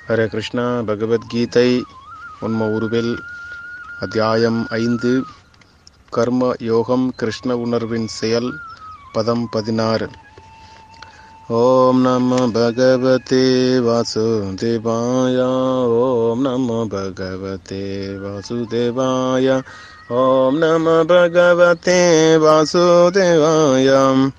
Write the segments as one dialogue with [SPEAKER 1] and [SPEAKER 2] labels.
[SPEAKER 1] ஹரே கிருஷ்ணா பகவத்கீதை உண்ம உருவில் அத்தியாயம் ஐந்து கர்ம யோகம் கிருஷ்ண உணர்வின் செயல் பதம் பதினாறு ஓம் நம பகவதே வாசுதேவாய ஓம் நம பகவதே வாசுதேவாய ஓம் நம பகவதே வாசுதேவாய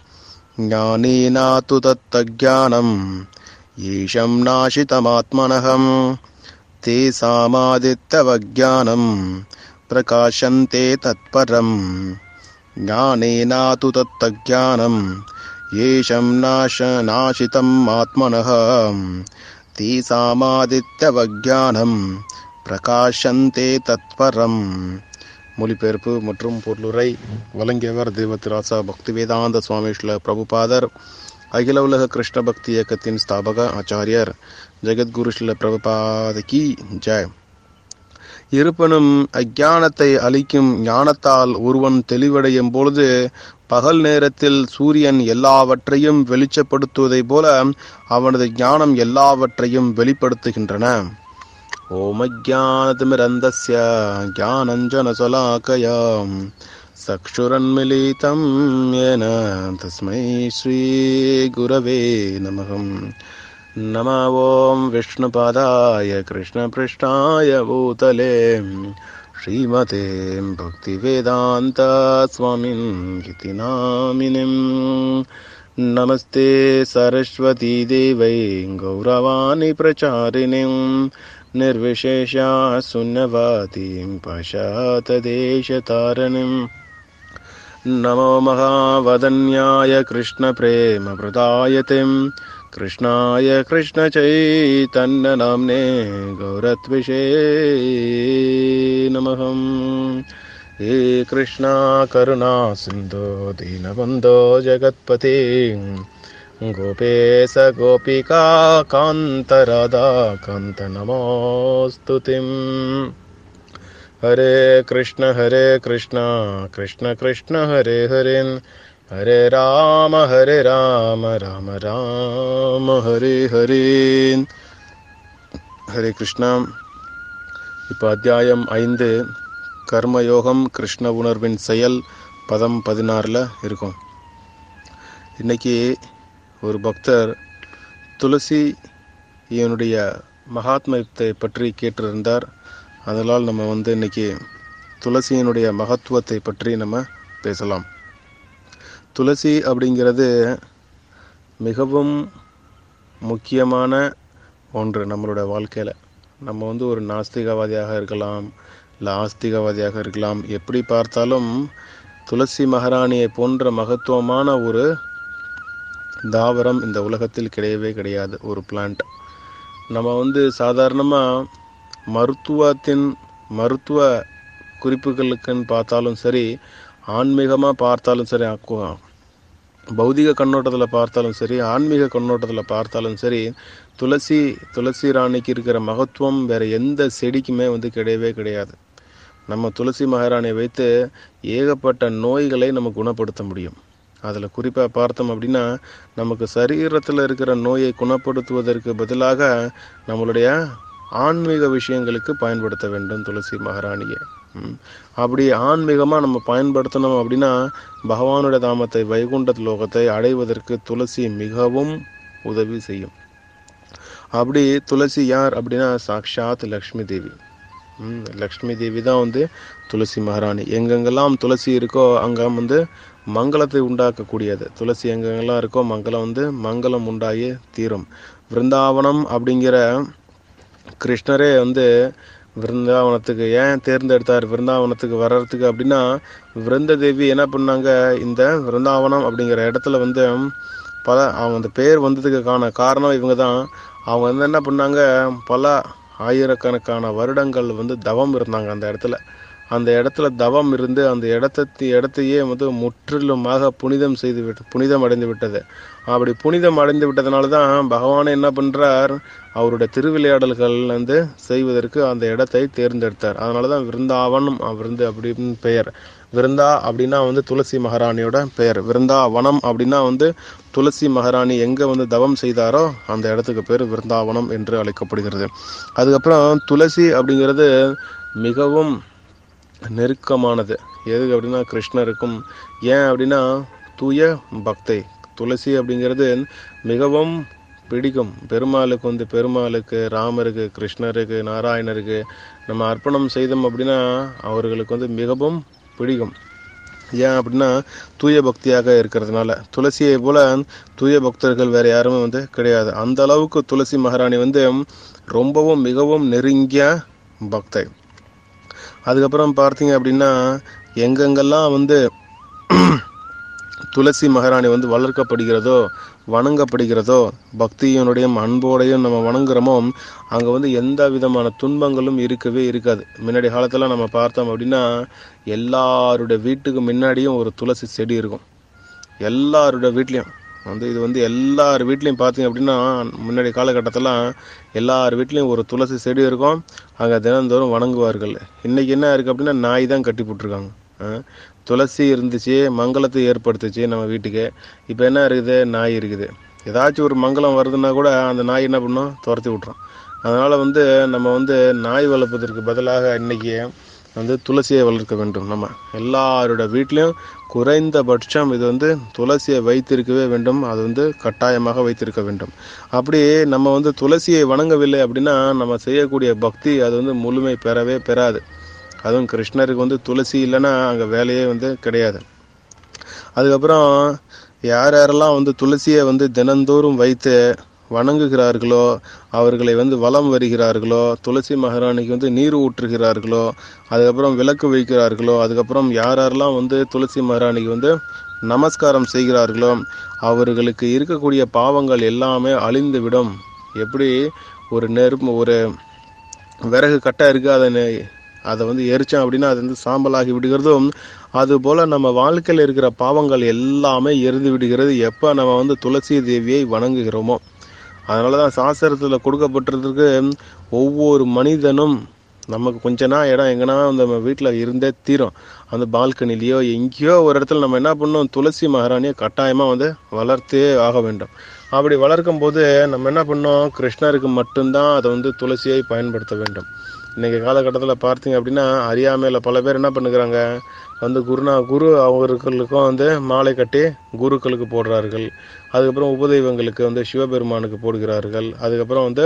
[SPEAKER 1] ஞானேனா து தத்தஜானம் ஈஷம் நாசிதமாத்மனகம் ते सामादित्यवज्ञानं प्रकाशन्ते तत्परम् ज्ञानेना तु तत्तज्ज्ञानं येषं नाश नाशितम् आत्मनः ते சாமாதித்யவஜானம் பிரகாஷந்தே தத்பரம் மொழிபெயர்ப்பு மற்றும் பொருளுரை வழங்கியவர் தேவத்திராசா பக்தி வேதாந்த சுவாமி ஸ்ரீல பிரபுபாதர் அகில உலக கிருஷ்ண பக்தி இயக்கத்தின் ஸ்தாபக ஆச்சாரியர் ஜெகத்குரு ஸ்ரீல பிரபுபாதகி ஜெய் இருப்பினும் அஞ்ஞானத்தை அளிக்கும் ஞானத்தால் ஒருவன் தெளிவடையும் பொழுது பகல் நேரத்தில் சூரியன் எல்லாவற்றையும் வெளிச்சப்படுத்துவதைப் போல அவனது ஞானம் எல்லாவற்றையும் வெளிப்படுத்துகின்றன ஓமஜானதிமிரந்தஸ்ய ஞானஞ்சனசலாக்கயாம் चक्षुरन्मिलितं येन तस्मै श्रीगुरवे नमः नमो ॐ विष्णुपादाय कृष्णपृष्ठाय भूतले श्रीमते भक्तिवेदान्त स्वामिन् इति नामिनिम् नमस्ते सरस्वतीदेवै गौरवाणि प्रचारिणीं निर्विशेषा शून्यवातीं पशातदेशतारिणीम् नमो महावदन्याय कृष्णप्रेमप्रदायतिं कृष्णाय कृष्णचैतन्यनाम्ने गौरत्विषे नमः हे कृष्णा करुणा सिन्धो दीनबन्धो जगत्पते गोपेश गोपिका कान्तराधा कान्तनमोऽस्तु तिम् हरे कृष्ण हरे कृष्ण कृष्ण कृष्ण हरे हरे हरे राम हरे राम राम राम हरे हरे ஹரே கிருஷ்ணா இப்போ அத்தியாயம் ஐந்து கர்மயோகம் கிருஷ்ண உணர்வின் செயல் பதம் பதினாறில் இருக்கும் இன்னைக்கு ஒரு பக்தர் துளசி என்னுடைய மகாத்மத்தை பற்றி கேட்டிருந்தார் அதனால் நம்ம வந்து இன்னைக்கு துளசியினுடைய மகத்துவத்தை பற்றி நம்ம பேசலாம் துளசி அப்படிங்கிறது மிகவும் முக்கியமான ஒன்று நம்மளோட வாழ்க்கையில் நம்ம வந்து ஒரு நாஸ்திகவாதியாக இருக்கலாம் இல்லை ஆஸ்திகவாதியாக இருக்கலாம் எப்படி பார்த்தாலும் துளசி மகாராணியை போன்ற மகத்துவமான ஒரு தாவரம் இந்த உலகத்தில் கிடையவே கிடையாது ஒரு பிளான்ட் நம்ம வந்து சாதாரணமாக மருத்துவத்தின் மருத்துவ குறிப்புகளுக்குன்னு பார்த்தாலும் சரி ஆன்மீகமாக பார்த்தாலும் சரி பௌதிக கண்ணோட்டத்தில் பார்த்தாலும் சரி ஆன்மீக கண்ணோட்டத்தில் பார்த்தாலும் சரி துளசி துளசி ராணிக்கு இருக்கிற மகத்துவம் வேற எந்த செடிக்குமே வந்து கிடையவே கிடையாது நம்ம துளசி மகாராணியை வைத்து ஏகப்பட்ட நோய்களை நம்ம குணப்படுத்த முடியும் அதில் குறிப்பாக பார்த்தோம் அப்படின்னா நமக்கு சரீரத்தில் இருக்கிற நோயை குணப்படுத்துவதற்கு பதிலாக நம்மளுடைய ஆன்மீக விஷயங்களுக்கு பயன்படுத்த வேண்டும் துளசி மகாராணியை அப்படி ஆன்மீகமாக நம்ம பயன்படுத்தணும் அப்படின்னா பகவானுடைய தாமத்தை வைகுண்ட லோகத்தை அடைவதற்கு துளசி மிகவும் உதவி செய்யும் அப்படி துளசி யார் அப்படின்னா சாக்ஷாத் லக்ஷ்மி தேவி லக்ஷ்மி தேவி தான் வந்து துளசி மகாராணி எங்கெங்கெல்லாம் துளசி இருக்கோ அங்கே வந்து மங்களத்தை உண்டாக்கக்கூடியது துளசி எங்கெங்கெல்லாம் இருக்கோ மங்களம் வந்து மங்களம் உண்டாகி தீரும் விருந்தாவனம் அப்படிங்கிற கிருஷ்ணரே வந்து விருந்தாவனத்துக்கு ஏன் தேர்ந்தெடுத்தார் விருந்தாவனத்துக்கு வர்றதுக்கு அப்படின்னா விருந்த தேவி என்ன பண்ணாங்க இந்த விருந்தாவனம் அப்படிங்கிற இடத்துல வந்து பல அவங்க அந்த பேர் வந்ததுக்கான காரணம் இவங்க தான் அவங்க வந்து என்ன பண்ணாங்க பல ஆயிரக்கணக்கான வருடங்கள் வந்து தவம் இருந்தாங்க அந்த இடத்துல அந்த இடத்துல தவம் இருந்து அந்த இடத்தை இடத்தையே வந்து முற்றிலுமாக புனிதம் செய்து விட்டு புனிதம் அடைந்து விட்டது அப்படி புனிதம் அடைந்து விட்டதுனால தான் பகவான் என்ன பண்றார் அவருடைய திருவிளையாடல்கள் வந்து செய்வதற்கு அந்த இடத்தை தேர்ந்தெடுத்தார் அதனால தான் விருந்தாவனம் விருந்து அப்படின்னு பெயர் விருந்தா அப்படின்னா வந்து துளசி மகாராணியோட பெயர் விருந்தாவனம் அப்படின்னா வந்து துளசி மகாராணி எங்கே வந்து தவம் செய்தாரோ அந்த இடத்துக்கு பேர் விருந்தாவனம் என்று அழைக்கப்படுகிறது அதுக்கப்புறம் துளசி அப்படிங்கிறது மிகவும் நெருக்கமானது எதுக்கு அப்படின்னா கிருஷ்ணருக்கும் ஏன் அப்படின்னா தூய பக்தை துளசி அப்படிங்கிறது மிகவும் பிடிக்கும் பெருமாளுக்கு வந்து பெருமாளுக்கு ராமருக்கு கிருஷ்ணருக்கு நாராயணருக்கு நம்ம அர்ப்பணம் செய்தோம் அப்படின்னா அவர்களுக்கு வந்து மிகவும் பிடிக்கும் ஏன் அப்படின்னா தூய பக்தியாக இருக்கிறதுனால துளசியை போல தூய பக்தர்கள் வேற யாருமே வந்து கிடையாது அந்த அளவுக்கு துளசி மகாராணி வந்து ரொம்பவும் மிகவும் நெருங்கிய பக்தை அதுக்கப்புறம் பார்த்தீங்க அப்படின்னா எங்கெங்கெல்லாம் வந்து துளசி மகாராணி வந்து வளர்க்கப்படுகிறதோ வணங்கப்படுகிறதோ பக்தியினுடையும் அன்போடையும் நம்ம வணங்குறோமோ அங்கே வந்து எந்த விதமான துன்பங்களும் இருக்கவே இருக்காது முன்னாடி காலத்தில் நம்ம பார்த்தோம் அப்படின்னா எல்லாருடைய வீட்டுக்கு முன்னாடியும் ஒரு துளசி செடி இருக்கும் எல்லாருடைய வீட்லேயும் வந்து இது வந்து எல்லார் வீட்லேயும் பார்த்தீங்க அப்படின்னா முன்னாடி காலகட்டத்தில் எல்லார் வீட்லேயும் ஒரு துளசி செடி இருக்கும் அங்கே தினந்தோறும் வணங்குவார்கள் இன்றைக்கி என்ன இருக்குது அப்படின்னா நாய் தான் கட்டி போட்டிருக்காங்க துளசி இருந்துச்சு மங்களத்தை ஏற்படுத்துச்சு நம்ம வீட்டுக்கு இப்போ என்ன இருக்குது நாய் இருக்குது ஏதாச்சும் ஒரு மங்களம் வருதுன்னா கூட அந்த நாய் என்ன பண்ணும் துரத்தி விட்றோம் அதனால் வந்து நம்ம வந்து நாய் வளர்ப்பதற்கு பதிலாக இன்னைக்கு வந்து துளசியை வளர்க்க வேண்டும் நம்ம எல்லாரோட வீட்லேயும் குறைந்தபட்சம் இது வந்து துளசியை வைத்திருக்கவே வேண்டும் அது வந்து கட்டாயமாக வைத்திருக்க வேண்டும் அப்படி நம்ம வந்து துளசியை வணங்கவில்லை அப்படின்னா நம்ம செய்யக்கூடிய பக்தி அது வந்து முழுமை பெறவே பெறாது அதுவும் கிருஷ்ணருக்கு வந்து துளசி இல்லைன்னா அங்கே வேலையே வந்து கிடையாது அதுக்கப்புறம் யார் யாரெல்லாம் வந்து துளசியை வந்து தினந்தோறும் வைத்து வணங்குகிறார்களோ அவர்களை வந்து வலம் வருகிறார்களோ துளசி மகாராணிக்கு வந்து நீர் ஊற்றுகிறார்களோ அதுக்கப்புறம் விளக்கு வைக்கிறார்களோ அதுக்கப்புறம் யார் யாரெல்லாம் வந்து துளசி மகாராணிக்கு வந்து நமஸ்காரம் செய்கிறார்களோ அவர்களுக்கு இருக்கக்கூடிய பாவங்கள் எல்லாமே அழிந்து விடும் எப்படி ஒரு நெருப்பு ஒரு விறகு கட்டை இருக்குது அதை அதை வந்து எரிச்சோம் அப்படின்னா அது வந்து சாம்பலாகி விடுகிறதும் அதுபோல் நம்ம வாழ்க்கையில் இருக்கிற பாவங்கள் எல்லாமே எரிந்து விடுகிறது எப்போ நம்ம வந்து துளசி தேவியை வணங்குகிறோமோ அதனால தான் சாஸ்திரத்தில் கொடுக்கப்பட்டிருக்கு ஒவ்வொரு மனிதனும் நமக்கு கொஞ்ச நாள் இடம் எங்கன்னா நம்ம வீட்டில் இருந்தே தீரும் அந்த பால்கனிலேயோ எங்கேயோ ஒரு இடத்துல நம்ம என்ன பண்ணோம் துளசி மகாராணியை கட்டாயமாக வந்து வளர்த்தே ஆக வேண்டும் அப்படி வளர்க்கும் போது நம்ம என்ன பண்ணோம் கிருஷ்ணருக்கு மட்டும்தான் அதை வந்து துளசியை பயன்படுத்த வேண்டும் இன்றைக்கி காலகட்டத்தில் பார்த்தீங்க அப்படின்னா அறியாமையில் பல பேர் என்ன பண்ணுகிறாங்க வந்து குருனா குரு அவர்களுக்கும் வந்து மாலை கட்டி குருக்களுக்கு போடுறார்கள் அதுக்கப்புறம் உபதெய்வங்களுக்கு வந்து சிவபெருமானுக்கு போடுகிறார்கள் அதுக்கப்புறம் வந்து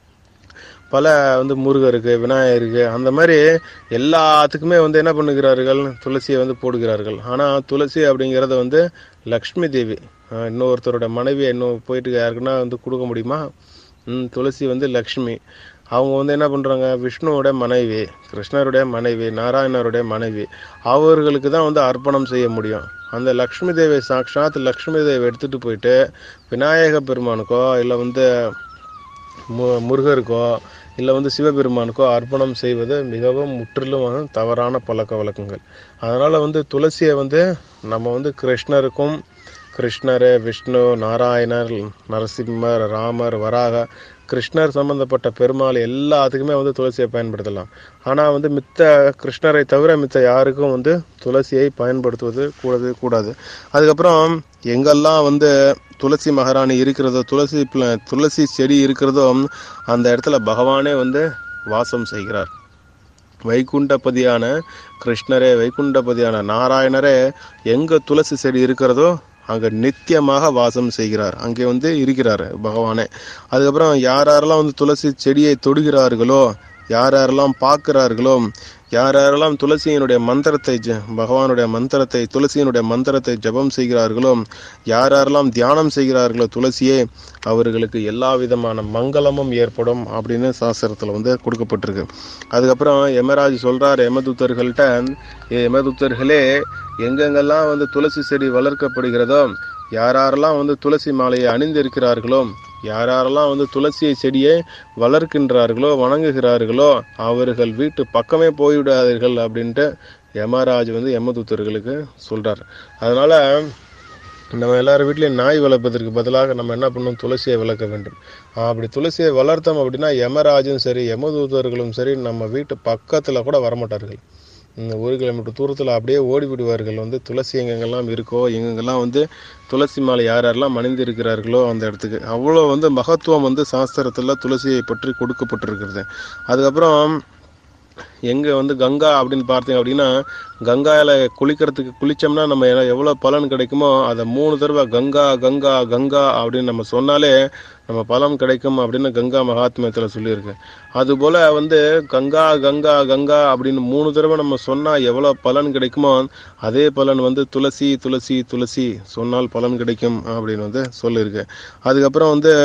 [SPEAKER 1] பல வந்து முருகருக்கு விநாயகருக்கு அந்த மாதிரி எல்லாத்துக்குமே வந்து என்ன பண்ணுகிறார்கள் துளசியை வந்து போடுகிறார்கள் ஆனால் துளசி அப்படிங்கிறத வந்து லக்ஷ்மி தேவி இன்னொருத்தரோட மனைவியை இன்னும் போயிட்டு யாருக்குன்னா வந்து கொடுக்க முடியுமா ம் துளசி வந்து லக்ஷ்மி அவங்க வந்து என்ன பண்ணுறாங்க விஷ்ணுவோட மனைவி கிருஷ்ணருடைய மனைவி நாராயணருடைய மனைவி அவர்களுக்கு தான் வந்து அர்ப்பணம் செய்ய முடியும் அந்த லக்ஷ்மி தேவி சாக்ஷாத் லக்ஷ்மி தேவி எடுத்துகிட்டு போயிட்டு விநாயக பெருமானுக்கோ இல்லை வந்து மு முருகருக்கோ இல்லை வந்து சிவபெருமானுக்கோ அர்ப்பணம் செய்வது மிகவும் முற்றிலும் தவறான பழக்க வழக்கங்கள் அதனால் வந்து துளசியை வந்து நம்ம வந்து கிருஷ்ணருக்கும் கிருஷ்ணர் விஷ்ணு நாராயணர் நரசிம்மர் ராமர் வராக கிருஷ்ணர் சம்பந்தப்பட்ட பெருமாள் எல்லாத்துக்குமே வந்து துளசியை பயன்படுத்தலாம் ஆனால் வந்து மித்த கிருஷ்ணரை தவிர மித்த யாருக்கும் வந்து துளசியை பயன்படுத்துவது கூடவே கூடாது அதுக்கப்புறம் எங்கெல்லாம் வந்து துளசி மகாராணி இருக்கிறதோ துளசி துளசி செடி இருக்கிறதோ அந்த இடத்துல பகவானே வந்து வாசம் செய்கிறார் வைகுண்டபதியான கிருஷ்ணரே வைகுண்டபதியான நாராயணரே எங்க துளசி செடி இருக்கிறதோ அங்கே நித்தியமாக வாசம் செய்கிறார் அங்கே வந்து இருக்கிறார் பகவானே அதுக்கப்புறம் யார் யாரெல்லாம் வந்து துளசி செடியை தொடுகிறார்களோ யார் யாரெல்லாம் பார்க்கிறார்களோ யார் யாரெல்லாம் துளசியினுடைய மந்திரத்தை பகவானுடைய மந்திரத்தை துளசியினுடைய மந்திரத்தை ஜபம் செய்கிறார்களோ யார் யாரெல்லாம் தியானம் செய்கிறார்களோ துளசியே அவர்களுக்கு எல்லா விதமான மங்களமும் ஏற்படும் அப்படின்னு சாஸ்திரத்தில் வந்து கொடுக்கப்பட்டிருக்கு அதுக்கப்புறம் யமராஜ் சொல்கிறார் யமதூத்தர்கள்ட்ட யமதூத்தர்களே எங்கெங்கெல்லாம் வந்து துளசி செடி வளர்க்கப்படுகிறதோ யாரெல்லாம் வந்து துளசி மாலையை அணிந்திருக்கிறார்களோ யார் யாரெல்லாம் வந்து துளசியை செடியை வளர்க்கின்றார்களோ வணங்குகிறார்களோ அவர்கள் வீட்டு பக்கமே போய்விடாதீர்கள் அப்படின்ட்டு யமராஜ் வந்து யமதூத்தர்களுக்கு சொல்றார் அதனால நம்ம எல்லார் வீட்லேயும் நாய் வளர்ப்பதற்கு பதிலாக நம்ம என்ன பண்ணணும் துளசியை வளர்க்க வேண்டும் அப்படி துளசியை வளர்த்தோம் அப்படின்னா யமராஜும் சரி யமதூதர்களும் சரி நம்ம வீட்டு பக்கத்தில் கூட வரமாட்டார்கள் இந்த ஒரு கிலோமீட்டர் தூரத்தில் அப்படியே ஓடி விடுவார்கள் வந்து துளசி எங்கெங்கெல்லாம் இருக்கோ எங்கெங்கெல்லாம் வந்து துளசி மாலை யார் யாரெல்லாம் மணிந்து இருக்கிறார்களோ அந்த இடத்துக்கு அவ்வளோ வந்து மகத்துவம் வந்து சாஸ்திரத்தில் துளசியை பற்றி கொடுக்கப்பட்டிருக்கிறது அதுக்கப்புறம் எங்கே வந்து கங்கா அப்படின்னு பார்த்தீங்க அப்படின்னா கங்காயில் குளிக்கிறதுக்கு குளித்தோம்னா நம்ம எ- எவ்வளோ பலன் கிடைக்குமோ அதை மூணு தடவை கங்கா கங்கா கங்கா அப்படின்னு நம்ம சொன்னாலே நம்ம பலன் கிடைக்கும் அப்படின்னு கங்கா மகாத்மியத்தில் சொல்லியிருக்கு அதுபோல் வந்து கங்கா கங்கா கங்கா அப்படின்னு மூணு தடவை நம்ம சொன்னால் எவ்வளோ பலன் கிடைக்குமோ அதே பலன் வந்து துளசி துளசி துளசி சொன்னால் பலன் கிடைக்கும் அப்படின்னு வந்து சொல்லியிருக்கு அதுக்கப்புறம் வந்து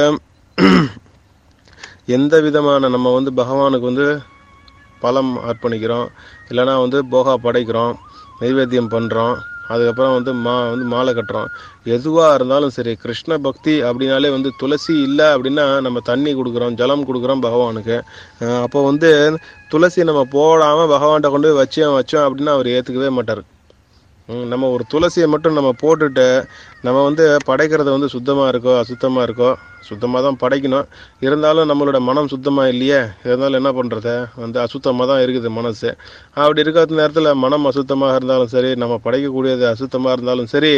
[SPEAKER 1] எந்த விதமான நம்ம வந்து பகவானுக்கு வந்து பழம் அர்ப்பணிக்கிறோம் இல்லைன்னா வந்து போகா படைக்கிறோம் நைவேத்தியம் பண்ணுறோம் அதுக்கப்புறம் வந்து மா வந்து மாலை கட்டுறோம் எதுவாக இருந்தாலும் சரி கிருஷ்ண பக்தி அப்படின்னாலே வந்து துளசி இல்லை அப்படின்னா நம்ம தண்ணி கொடுக்குறோம் ஜலம் கொடுக்குறோம் பகவானுக்கு அஹ் அப்போ வந்து துளசி நம்ம போடாமல் பகவான்கிட்ட கொண்டு போய் வச்சோம் வச்சோம் அப்படின்னா அவர் ஏற்றுக்கவே மாட்டார் ம், நம்ம ஒரு துளசியை மட்டும் நம்ம போட்டுட்டு நம்ம வந்து படைக்கிறது வந்து சுத்தமாக இருக்கோ அசுத்தமாக இருக்கோ சுத்தமாக தான் படைக்கணும் இருந்தாலும் நம்மளோட மனம் சுத்தமாக இல்லையே இருந்தாலும் என்ன பண்ணுறது வந்து அசுத்தமாக தான் இருக்குது மனசு அப்படி இருக்கிற நேரத்தில் மனம் அசுத்தமாக இருந்தாலும் சரி நம்ம படைக்கக்கூடியது அசுத்தமாக இருந்தாலும் சரி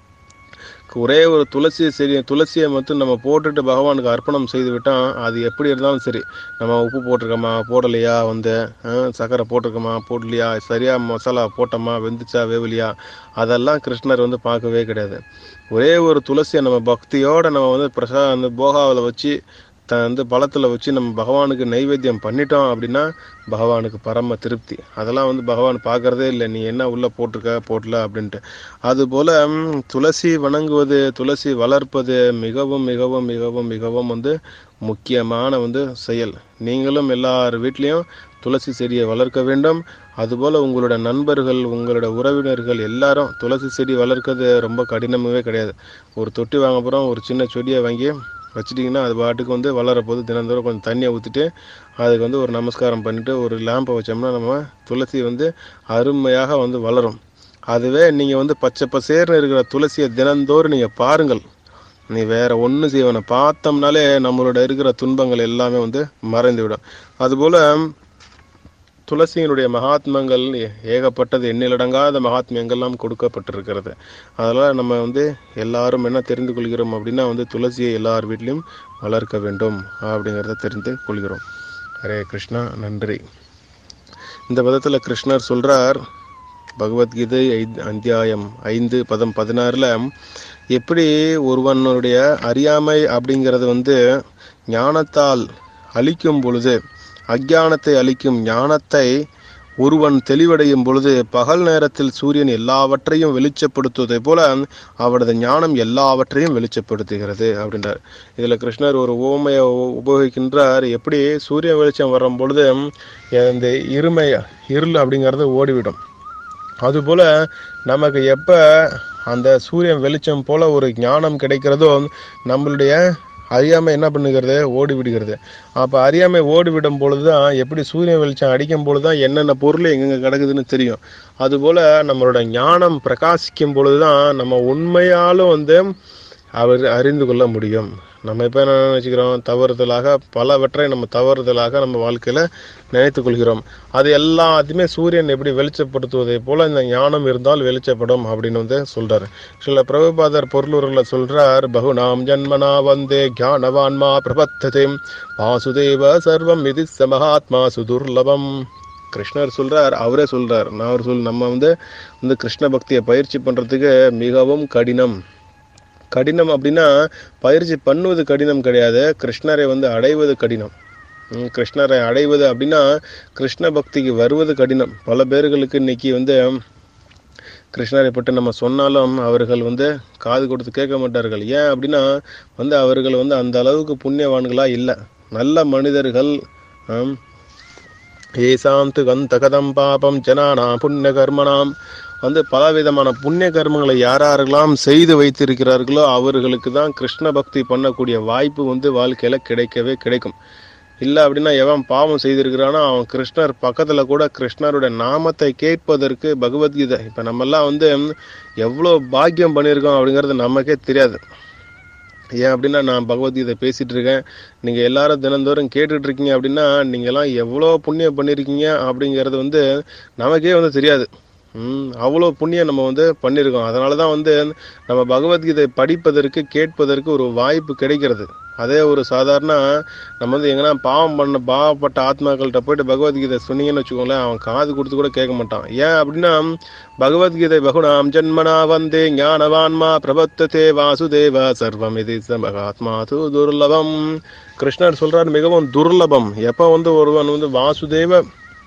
[SPEAKER 1] ஒரே ஒரு துளசி செடி துளசியை மட்டும் நம்ம போட்டுட்டு பகவானுக்கு அர்ப்பணம் செய்து விட்டால் அது எப்படி இருந்தாலும் சரி நம்ம உப்பு போட்டிருக்கோமா போடலையா வந்து அஹ், சர்க்கரை போட்டிருக்கோமா போடலையா சரியா மசாலா போட்டோமா வெந்துச்சா வேவலையா அதெல்லாம் கிருஷ்ணர் வந்து பார்க்கவே கிடையாது ஒரே ஒரு துளசியை நம்ம பக்தியோட நம்ம வந்து பிரசா அந்த போகாவில் வச்சு த வந்து பழத்தில் வச்சு நம்ம பகவானுக்கு நைவேத்தியம் பண்ணிட்டோம் அப்படின்னா பகவானுக்கு பரம திருப்தி அதெல்லாம் வந்து பகவான் பார்க்கறதே இல்லை நீ என்ன உள்ளே போட்டிருக்க போடல அப்படின்ட்டு அதுபோல் ம், துளசி வணங்குவது துளசி வளர்ப்பது மிகவும் மிகவும் மிகவும் மிகவும் வந்து முக்கியமான வந்து செயல் நீங்களும் எல்லார் வீட்லேயும் துளசி செடியை வளர்க்க வேண்டும் அதுபோல் உங்களோட நண்பர்கள் உங்களோட உறவினர்கள் எல்லாரும் துளசி செடி வளர்க்கறது ரொம்ப கடினமாகவே கிடையாது ஒரு தொட்டி வாங்க போகிறோம் ஒரு சின்ன செடியை வாங்கி வச்சிட்டிங்கன்னா அது பாட்டுக்கு வந்து வளரப்போது தினந்தோறும் கொஞ்சம் தண்ணியை ஊற்றிட்டு அதுக்கு வந்து ஒரு நமஸ்காரம் பண்ணிட்டு ஒரு லேம்பை வச்சோம்னா நம்ம துளசி வந்து அருமையாக வந்து வளரும் அதுவே நீங்கள் வந்து பச்சை பசேர்னு இருக்கிற துளசியை தினந்தோறும் நீங்கள் பாருங்கள் நீ வேற ஒன்றும் செய்வன பார்த்தோம்னாலே நம்மளோட இருக்கிற துன்பங்கள் எல்லாமே வந்து மறைந்து விடும் அதுபோல் துளசியினுடைய மகாத்மங்கள் ஏ- ஏகப்பட்டது எண்ணிலடங்காத மகாத்மியங்கள்லாம் கொடுக்கப்பட்டிருக்கிறது அதனால் நம்ம வந்து எல்லாரும் என்ன தெரிந்து கொள்கிறோம் அப்படின்னா வந்து துளசியை எல்லார் வீட்லேயும் வளர்க்க வேண்டும் அப்படிங்கிறத தெரிந்து கொள்கிறோம் ஹரே கிருஷ்ணா நன்றி இந்த பதத்தில் கிருஷ்ணர் சொல்றார் பகவத்கீதை ஐந்து அத்தியாயம் ஐந்து பதம் பதினாறில் எப்படி ஒருவனுடைய அறியாமை அப்படிங்கிறது வந்து ஞானத்தால் அழிக்கும் பொழுது அஞ்ஞானத்தை அழிக்கும் ஞானத்தை ஒருவன் தெளிவடையும் பொழுது பகல் நேரத்தில் சூரியன் எல்லாவற்றையும் வெளிச்சப்படுத்துவதை போல அவரது ஞானம் எல்லாவற்றையும் வெளிச்சப்படுத்துகிறது அப்படின்றார் இதில் கிருஷ்ணர் ஒரு ஓமையை உ- உபயோகிக்கின்றார் எப்படி சூரிய வெளிச்சம் வரும் பொழுது இந்த இருமை இருள் அப்படிங்கிறது ஓடிவிடும் அதுபோல நமக்கு எப்போ அந்த சூரியன் வெளிச்சம் போல ஒரு ஞானம் கிடைக்கிறதோ நம்மளுடைய அறியாமை என்ன பண்ணுகிறது ஓடி விடுகிறது அப்போ அறியாமை ஓடி விடும் பொழுது தான் எப்படி சூரியன் வெளிச்சம் அடிக்கும் பொழுது தான் என்னென்ன பொருள் எங்கெங்கே கிடக்குதுன்னு தெரியும் அதுபோல் நம்மளோட ஞானம் பிரகாசிக்கும் பொழுது தான் நம்ம உண்மையாலும் வந்து அவர் அறிந்து கொள்ள முடியும் நம்ம இப்போ என்ன நினச்சிக்கிறோம் தவறுதலாக பலவற்றை நம்ம தவறுதலாக நம்ம வாழ்க்கையில் நினைத்துக் கொள்கிறோம் அது எல்லாத்தையுமே சூரியன் எப்படி வெளிச்சப்படுத்துவதை போல இந்த ஞானம் இருந்தால் வெளிச்சப்படும் அப்படின்னு வந்து சொல்றாரு சில பிரபுபாதர் பொருளூரில் சொல்றார் பகுநாம் ஜன்மனா வந்தே ஞானவான்மா பிரபத்ததே வாசுதேவ சர்வம் இது மகாத்மா சுதுர்லபம் கிருஷ்ணர் சொல்றார் அவரே சொல்றார் நான் அவர் சொல் நம்ம வந்து வந்து கிருஷ்ண பக்தியை பயிற்சி பண்றதுக்கு மிகவும் கடினம் கடினம் அப்படின்னா பயிற்சி பண்ணுவது கடினம் கிடையாது கிருஷ்ணரை வந்து அடைவது கடினம் ம், கிருஷ்ணரை அடைவது அப்படின்னா கிருஷ்ண பக்திக்கு வருவது கடினம் பல பேர்களுக்கு இன்னைக்கு வந்து கிருஷ்ணரை பற்றி நம்ம சொன்னாலும் அவர்கள் வந்து காது கொடுத்து கேட்க மாட்டார்கள் ஏன் அப்படின்னா வந்து அவர்கள் வந்து அந்த அளவுக்கு புண்ணியவான்களா இல்லை நல்ல மனிதர்கள் ஆம், ஏசாம் து கந்தகதம் பாபம் ஜனானாம் புண்ணிய கர்மனாம் வந்து பலவிதமான புண்ணிய கர்மங்களை யார் யாரெல்லாம் செய்து வைத்திருக்கிறார்களோ அவர்களுக்கு தான் கிருஷ்ண பக்தி பண்ணக்கூடிய வாய்ப்பு வந்து வாழ்க்கையில கிடைக்கவே கிடைக்கும் இல்லை அப்படின்னா எவன் பாவம் செய்திருக்கிறானோ அவன் கிருஷ்ணர் பக்கத்தில் கூட கிருஷ்ணருடைய நாமத்தை கேட்பதற்கு பகவத்கீதை இப்போ நம்மெல்லாம் வந்து எவ்வளோ பாக்கியம் பண்ணியிருக்கோம் அப்படிங்கிறது நமக்கே தெரியாது ஏன் அப்படின்னா நான் பகவத்கீதை பேசிட்டு இருக்கேன் நீங்கள் எல்லாரும் தினந்தோறும் கேட்டுட்டு இருக்கீங்க அப்படின்னா நீங்கள்லாம் எவ்வளோ புண்ணியம் பண்ணியிருக்கீங்க அப்படிங்கிறது வந்து நமக்கே வந்து தெரியாது ம் அவ்வளோ புண்ணியம் நம்ம வந்து பண்ணியிருக்கோம் அதனால தான் வந்து நம்ம பகவத்கீதை படிப்பதற்கு கேட்பதற்கு ஒரு வாய்ப்பு கிடைக்கிறது அதே ஒரு சாதாரண நம்ம வந்து எங்கன்னா பாவம் பண்ண பாவப்பட்ட ஆத்மாக்கள்கிட்ட போயிட்டு பகவத்கீதை சொன்னீங்கன்னு வச்சுக்கோங்களேன் அவன் காது கொடுத்து கூட கேட்க மாட்டான் ஏன் அப்படின்னா பகவத்கீதை பகுனாம் ஜன்மனா வந்தே ஞானவான்மா பிரபத்ததே வாசுதேவ சர்வம் இது ஆத்மா து துர்லபம் கிருஷ்ணர் சொல்றாரு மிகவும் துர்லபம் எப்போ வந்து ஒருவன் வந்து வாசுதேவ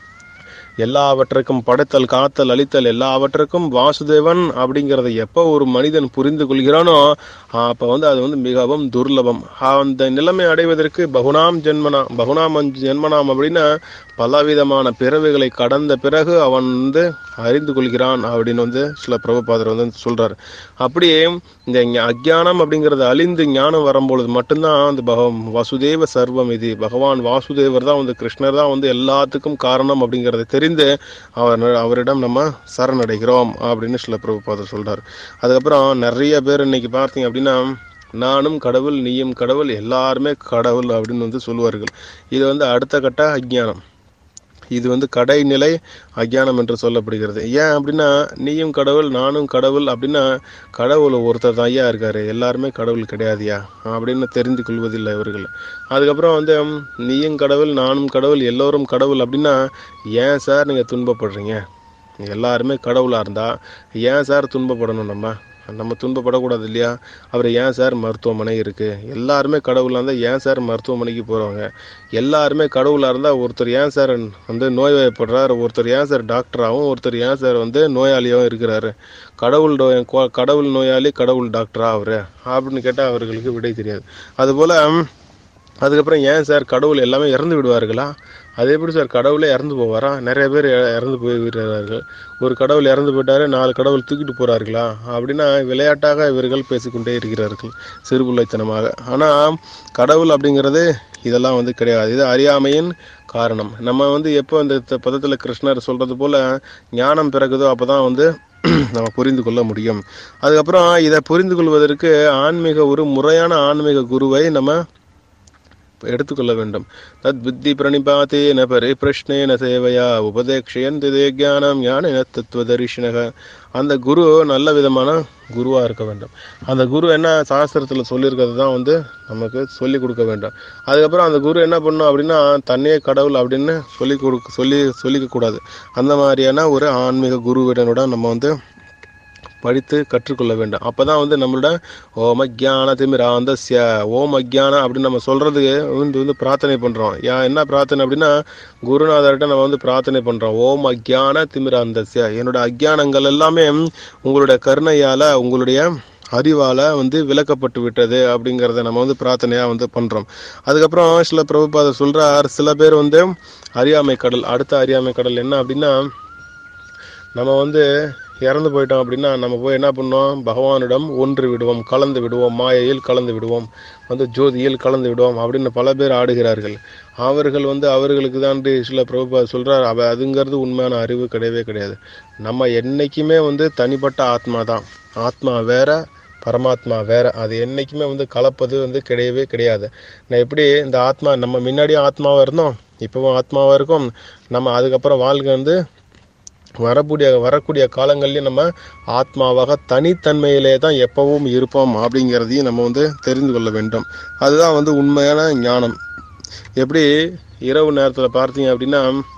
[SPEAKER 1] எல்லாவற்றுக்கும் படைத்தல் காத்தல் அழித்தல் எல்லாவற்றுக்கும் வாசுதேவன் அப்படிங்கிறத எப்போ ஒரு மனிதன் புரிந்து கொள்கிறானோ அப்போ வந்து அது வந்து மிகவும் துர்லபம் அந்த நிலைமை அடைவதற்கு பகுனாம் ஜென்மனா பகுனாம் ஜென்மனாம் அப்படின்னா பலவிதமான பிறவைகளை கடந்த பிறகு அவன் வந்து அறிந்து கொள்கிறான் அப்படின்னு வந்து சில பிரபுபாதர் வந்து சொல்றாரு அப்படியே இந்த அஜ்ஞானம் அப்படிங்கிறது அழிந்து ஞானம் வரும்பொழுது மட்டும்தான் அந்த பக வாசுதேவ சர்வம் இது பகவான் வாசுதேவர் தான் வந்து கிருஷ்ணர் தான் வந்து எல்லாத்துக்கும் காரணம் அப்படிங்கிறத தெரிந்து அவர் அவரிடம் நம்ம சரணடைகிறோம் அப்படின்னு சில பிரபுபாதர் சொல்றாரு அதுக்கப்புறம் நிறைய பேர் இன்னைக்கு பார்த்தீங்க அப்படின்னா நானும் கடவுள் நீயும் கடவுள் எல்லாருமே கடவுள் அப்படின்னு வந்து சொல்லுவார்கள் இது வந்து அடுத்த கட்ட அஜ்ஞானம் இது வந்து கடைநிலை அஜ்ஞானம் என்று சொல்லப்படுகிறது ஏன் அப்படின்னா நீயும் கடவுள் நானும் கடவுள் அப்படின்னா கடவுள் ஒருத்தர் தான் ஐயா இருக்காரு எல்லாருமே கடவுள் கிடையாதுயா அப்படின்னு தெரிந்து கொள்வதில்லை இவர்கள் அதுக்கப்புறம் வந்து நீயும் கடவுள் நானும் கடவுள் எல்லோரும் கடவுள் அப்படின்னா ஏன் சார் நீங்கள் துன்பப்படுறீங்க எல்லாருமே கடவுளாக இருந்தா ஏன் சார் துன்பப்படணும் நம்ம நம்ம துன்பப்படக்கூடாது இல்லையா அப்புறம் ஏன் சார் மருத்துவமனை இருக்கு எல்லாருமே கடவுளாக இருந்தால் ஏன் சார் மருத்துவமனைக்கு போகிறவங்க எல்லாருமே கடவுளாக இருந்தால் ஒருத்தர் ஏன் சார் வந்து நோய்வாய்ப்படுறாரு ஒருத்தர் ஏன் சார் டாக்டராகவும் ஒருத்தர் ஏன் சார் வந்து நோயாளியாகவும் இருக்கிறாரு கடவுள் கடவுள் நோயாளி கடவுள் டாக்டரா அவரு அப்படின்னு கேட்டால் அவர்களுக்கு விடை தெரியாது அதுபோல் அதுக்கப்புறம் ஏன் சார் கடவுள் எல்லாமே இறந்து விடுவார்களா அது எப்படி சார் கடவுளே இறந்து போவாரா நிறைய பேர் இறந்து போய்விடுறார்கள் ஒரு கடவுள் இறந்து போயிட்டாரு நாலு கடவுள் தூக்கிட்டு போறார்களா அப்படின்னா விளையாட்டாக இவர்கள் பேசிக்கொண்டே இருக்கிறார்கள் சிறுபுள்ளைத்தனமாக ஆனால் கடவுள் அப்படிங்கிறது இதெல்லாம் வந்து கிடையாது இது அறியாமையின் காரணம் நம்ம வந்து எப்போ இந்த பதத்தில் கிருஷ்ணர் சொல்றது போல ஞானம் பிறகுதோ அப்போதான் வந்து நம்ம புரிந்து கொள்ள முடியும் அதுக்கப்புறம் இதை புரிந்து கொள்வதற்கு ஆன்மீக ஒரு முறையான ஆன்மீக குருவை நம்ம எடுத்துக்கொள்ள வேண்டும் தத் புத்தி பிரணிபாத்தேன பரிபிரஷ்னேன சேவையா உபதேக்ஷயந்தி தே ஞானம் ஞான தத்துவதரிஷினக அந்த குரு நல்ல விதமான குருவா இருக்க வேண்டும் அந்த குரு என்ன சாஸ்திரத்தில் சொல்லியிருக்கிறது தான் வந்து நமக்கு சொல்லி கொடுக்க வேண்டும் அதுக்கப்புறம் அந்த குரு என்ன பண்ணும் அப்படின்னா தன்னையே கடவுள் அப்படின்னு சொல்லி கொடுக்க சொல்லி சொல்லிக்க கூடாது அந்த மாதிரியான ஒரு ஆன்மீக குருவிடனுடன் நம்ம வந்து படித்து கற்றுக்கொள்ள வேண்டும் அப்பதான் வந்து நம்மளோட ஓம் அஜான திமிராந்தஸ்ய ஓம் அஜான அப்படின்னு நம்ம சொல்றதுக்கு வந்து வந்து பிரார்த்தனை பண்றோம் யா என்ன பிரார்த்தனை அப்படின்னா குருநாதர்கிட்ட நம்ம வந்து பிரார்த்தனை பண்றோம் ஓம் அஜான திமிராந்தஸ்ய என்னோட அஜானங்கள் எல்லாமே உங்களுடைய கருணையால உங்களுடைய அறிவால வந்து விளக்கப்பட்டு விட்டது அப்படிங்கிறத நம்ம வந்து பிரார்த்தனையா வந்து பண்றோம் அதுக்கப்புறம் சில பிரபுபாதர் சொல்றார் சில பேர் வந்து அறியாமை கடல் அடுத்த அறியாமை கடல் என்ன அப்படின்னா நம்ம வந்து இறந்து போயிட்டோம் அப்படின்னா நம்ம போய் என்ன பண்ணோம் பகவானிடம் ஒன்று விடுவோம் கலந்து விடுவோம் மாயையில் கலந்து விடுவோம் வந்து ஜோதியில் கலந்து விடுவோம் அப்படின்னு பல பேர் ஆடுகிறார்கள் அவர்கள் வந்து அவர்களுக்கு தான் சில பிரபுபா சொல்றார் அவ அதுங்கிறது உண்மையான அறிவு கிடையவே கிடையாது நம்ம என்னைக்குமே வந்து தனிப்பட்ட ஆத்மா தான் ஆத்மா வேற பரமாத்மா வேற அது என்னைக்குமே வந்து கலப்பது வந்து கிடையவே கிடையாது நான் எப்படி இந்த ஆத்மா நம்ம முன்னாடியும் ஆத்மாவா இருந்தோம் இப்பவும் ஆத்மாவா இருக்கும் நம்ம அதுக்கப்புறம் வாழ்க்கை வந்து வரக்கூடிய வரக்கூடிய காலங்கள்லயும் நம்ம ஆத்மாவாக தனித்தன்மையிலே தான் எப்பவும் இருப்போம் அப்படிங்கிறதையும் நம்ம வந்து தெரிந்து கொள்ள வேண்டும் அதுதான் வந்து உண்மையான ஞானம் எப்படி இரவு நேரத்தில் பார்த்தீங்க அப்படின்னா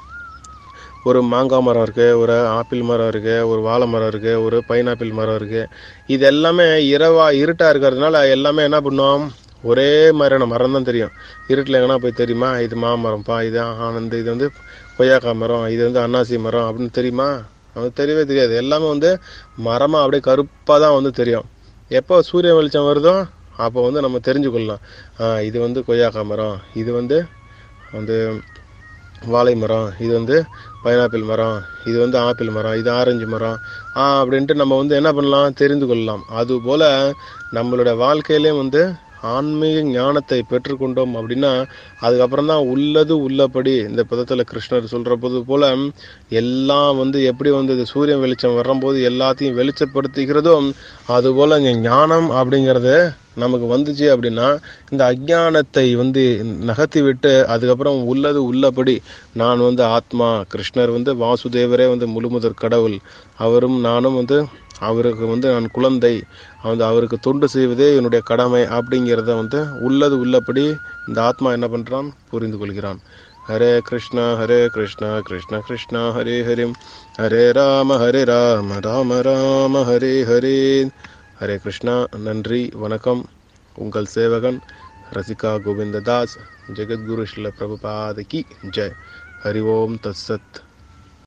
[SPEAKER 1] ஒரு மாங்காய் மரம் இருக்கு ஒரு ஆப்பிள் மரம் இருக்கு ஒரு வாழை மரம் இருக்கு ஒரு பைனாப்பிள் மரம் இருக்கு இது எல்லாமே இரவா இருட்டா இருக்கிறதுனால எல்லாமே என்ன பண்ணுவோம் ஒரே மாதிரியான மரம் தான் தெரியும் இருட்டில் எங்கன்னா போய் தெரியுமா இது மாமரம்ப்பா இது ஆனந்த் இது வந்து கொய்யாக்காய் மரம் இது வந்து அன்னாசி மரம் அப்படின்னு தெரியுமா அது தெரியவே தெரியாது எல்லாமே வந்து மரமாக அப்படியே கருப்பாக தான் வந்து தெரியும் எப்போ சூரிய வெளிச்சம் வருதோ அப்போ வந்து நம்ம தெரிஞ்சு கொள்ளலாம் ஆ, இது வந்து கொய்யாக்காய் மரம் இது வந்து வந்து வாழை மரம் இது வந்து பைனாப்பிள் மரம் இது வந்து ஆப்பிள் மரம் இது ஆரஞ்சு மரம் ஆ அப்படின்ட்டு நம்ம வந்து என்ன பண்ணலாம் தெரிந்து கொள்ளலாம் அதுபோல் நம்மளோட வாழ்க்கையிலேயும் வந்து ஆன்மீக ஞானத்தை பெற்றுக்கொண்டோம் அப்படின்னா அதுக்கப்புறம் தான் உள்ளது உள்ளபடி இந்த பதத்தில் கிருஷ்ணர் சொல்கிற போது போல் எல்லாம் வந்து எப்படி வந்து இது சூரியன் வெளிச்சம் வரும்போது எல்லாத்தையும் வெளிச்சப்படுத்துகிறதோ அதுபோல் இங்கே ஞானம் அப்படிங்கிறது நமக்கு வந்துச்சு அப்படின்னா இந்த அஜ்ஞானத்தை வந்து நகர்த்தி விட்டு அதுக்கப்புறம் உள்ளது உள்ளபடி நான் வந்து ஆத்மா கிருஷ்ணர் வந்து வாசுதேவரே வந்து முழுமுதற் கடவுள் அவரும் நானும் வந்து அவருக்கு வந்து நான் குழந்தை வந்து அவருக்கு தொண்டு செய்வதே என்னுடைய கடமை அப்படிங்கிறத வந்து உள்ளது உள்ளபடி இந்த ஆத்மா என்ன பண்ணுறான் புரிந்து கொள்கிறான் ஹரே கிருஷ்ணா ஹரே கிருஷ்ணா கிருஷ்ண கிருஷ்ணா ஹரே ஹரிம் ஹரே ராம ஹரே ராம ராம ராம ஹரே ஹரே ஹரே கிருஷ்ணா நன்றி வணக்கம் உங்கள் சேவகன் ரசிகா கோவிந்ததாஸ் ஜெகத்குரு ஸ்ரீல பிரபுபாத கி ஜெய் ஹரி ஓம் தத்சத்